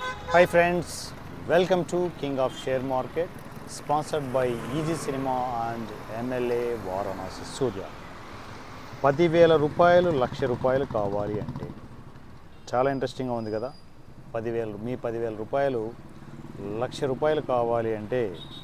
hi friends welcome to king of share market sponsored by easy cinema and MLA Varanasi Surya పదివేల రూపాయలు లక్ష రూపాయలు కావాలి అంటే చాలా ఇంట్రెస్టింగ్గా ఉంది కదా పదివేలు మీ పదివేల రూపాయలు లక్ష రూపాయలు కావాలి అంటే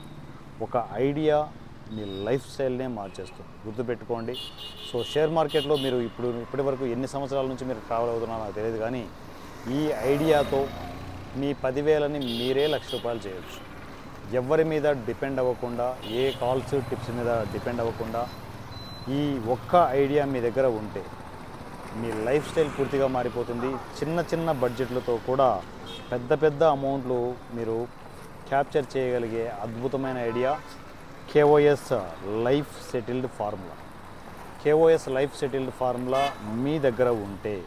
ఒక ఐడియా మీ లైఫ్ స్టైల్నే మార్చేస్తుంది గుర్తుపెట్టుకోండి సో షేర్ మార్కెట్లో మీరు ఇప్పుడు ఇప్పటి వరకు ఎన్ని సంవత్సరాల నుంచి మీరు ట్రావెల్ అవుతున్నారో నాకు తెలియదు కానీ ఈ ఐడియాతో మీ పదివేలని మీరే లక్ష రూపాయలు చేయొచ్చు ఎవరి మీద డిపెండ్ అవ్వకుండా ఏ కాల్స్ టిప్స్ మీద డిపెండ్ అవ్వకుండా ఈ ఒక్క ఐడియా మీ దగ్గర ఉంటే మీ లైఫ్ స్టైల్ పూర్తిగా మారిపోతుంది చిన్న చిన్న బడ్జెట్లతో కూడా పెద్ద పెద్ద అమౌంట్లు మీరు క్యాప్చర్ చేయగలిగే అద్భుతమైన idea KOS life settled formula KOS life settled formula మీ దగ్గర ఉంటే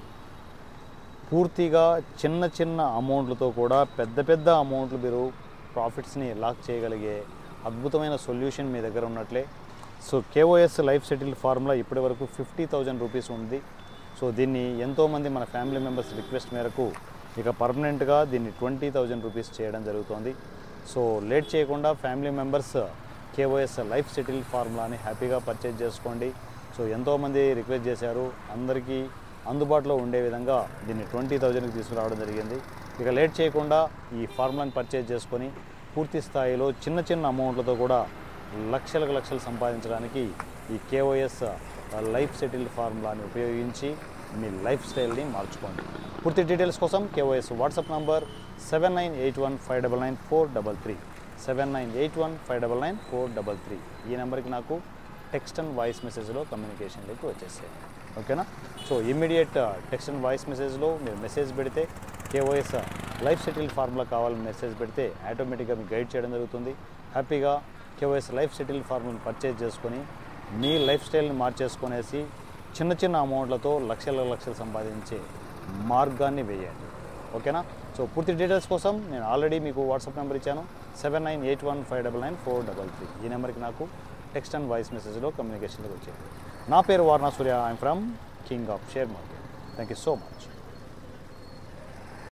పూర్తిగా చిన్న చిన్న అమౌంట్లతో కూడా పెద్ద పెద్ద అమౌంట్లు మీరు ప్రాఫిట్స్ని లాక్ చేయగలిగే అద్భుతమైన సొల్యూషన్ మీ దగ్గర ఉన్నట్లే so KOS life settle formula ఇప్పటి వరకు ఫిఫ్టీ థౌజండ్ రూపీస్ ఉంది సో దీన్ని ఎంతోమంది మన ఫ్యామిలీ మెంబర్స్ రిక్వెస్ట్ మేరకు ఇక పర్మనెంట్గా దీన్ని ట్వంటీ థౌజండ్ రూపీస్ చేయడం జరుగుతోంది సో లేట్ చేయకుండా family members KOS life settle ఫార్ములాని హ్యాపీగా పర్చేజ్ చేసుకోండి సో ఎంతోమంది రిక్వెస్ట్ చేశారు అందరికీ అందుబాటులో ఉండే విధంగా దీన్ని ట్వంటీ థౌజండ్కి తీసుకురావడం జరిగింది ఇక లేట్ చేయకుండా ఈ ఫార్ములాని పర్చేజ్ చేసుకొని పూర్తి స్థాయిలో చిన్న చిన్న అమౌంట్లతో కూడా లక్షలకు లక్షలు సంపాదించడానికి ఈ కేఓఎస్ లైఫ్ సెటిల్డ్ ఫార్ములాని ఉపయోగించి మీ లైఫ్ స్టైల్ని మార్చుకోండి పూర్తి డీటెయిల్స్ కోసం KOS WhatsApp number seven nine eight one five double nine four double three seven nine eight one five double nine four double three ఈ నెంబర్కి నాకు టెక్స్ట్ అండ్ వాయిస్ మెసేజ్లో కమ్యూనికేషన్లోకి వచ్చేసాయి ఓకేనా so immediate text and voice మెసేజ్లో మీరు message పెడితే కేఓఎస్ లైఫ్ సెటిల్ ఫార్ములా కావాలని మెసేజ్ పెడితే ఆటోమేటిక్గా మీకు గైడ్ చేయడం జరుగుతుంది హ్యాపీగా కేఓఎస్ లైఫ్ సెటిల్ ఫార్ములాని పర్చేజ్ చేసుకొని మీ లైఫ్ స్టైల్ని మార్చేసుకునేసి చిన్న చిన్న అమౌంట్లతో లక్షల లక్షలు సంపాదించే మార్గాన్ని వేయండి ఓకేనా సో పూర్తి డీటెయిల్స్ కోసం నేను ఆల్రెడీ మీకు వాట్సాప్ నెంబర్ ఇచ్చాను seven nine eight one five double nine four double three ఈ నెంబర్కి నాకు టెక్స్ట్ అండ్ వాయిస్ మెసేజ్లో కమ్యూనికేషన్లోకి వచ్చేది నా పేరు Varana Surya I'm from king of share market thank you so much